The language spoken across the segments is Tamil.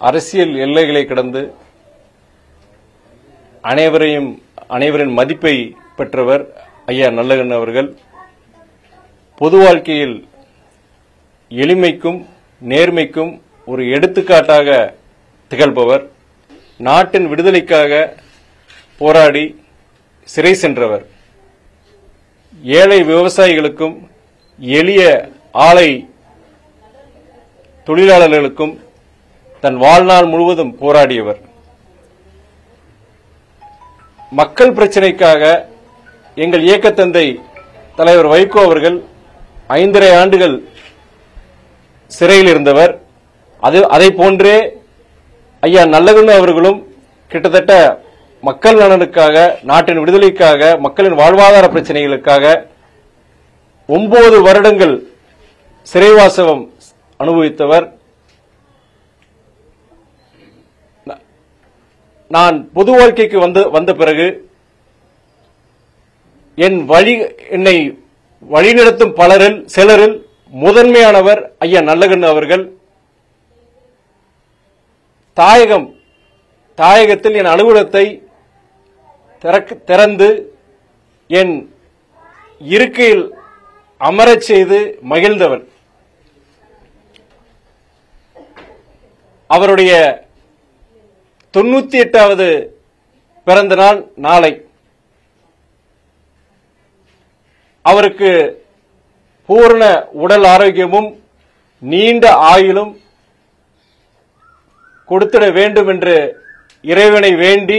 அரசியல் எல்லைகளை கடந்து அனைவரையும் அனைவரின் மதிப்பை பெற்றவர் ஐயா நல்லகண்ண அவர்கள் பொது வாழ்க்கையில் எளிமைக்கும் நேர்மைக்கும் ஒரு எடுத்துக்காட்டாக திகழ்பவர் நாட்டின் விடுதலைக்காக போராடி சிறை சென்றவர் ஏழை விவசாயிகளுக்கும் எளிய ஆலை தொழிலாளர்களுக்கும் தன் வாழ்நாள் முழுவதும் போராடியவர் மக்கள் பிரச்சினைக்காக எங்கள் இயக்கத்தந்தை தலைவர் வைகோ அவர்கள் ஐந்தரை ஆண்டுகள் சிறையில் இருந்தவர் அது அதை போன்றே ஐயா நல்லகுண்ண அவர்களும் கிட்டத்தட்ட மக்கள் நலனுக்காக நாட்டின் விடுதலைக்காக மக்களின் வாழ்வாதார பிரச்சனைகளுக்காக ஒன்பது வருடங்கள் சிறைவாசம் அனுபவித்தவர் நான் பொது வாழ்க்கைக்கு வந்து வந்த பிறகு என் வழி என்னை வழிநடத்தும் பலரில் சிலரில் முதன்மையானவர் ஐயா நல்லகண்ணு அவர்கள் தாயகம் தாயகத்தில் என் அலுவலகத்தை திறக்க- திறந்து என் இருக்கையில் அமரச் செய்து மகிழ்ந்தவன் அவருடைய தொண்ணூத்தி எட்டாவது பிறந்த நாள் நாளை அவருக்கு பூரண உடல் ஆரோக்கியமும் நீண்ட ஆயுளும் கொடுத்திட வேண்டும் என்று இறைவனை வேண்டி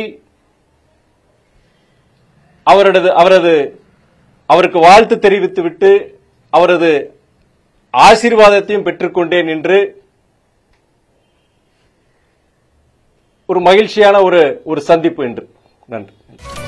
அவரது அவரது அவருக்கு வாழ்த்து தெரிவித்துவிட்டு அவரது ஆசீர்வாதத்தையும் பெற்றுக்கொண்டேன் என்று ஒரு மகிழ்ச்சியான ஒரு ஒரு சந்திப்பு என்று நன்றி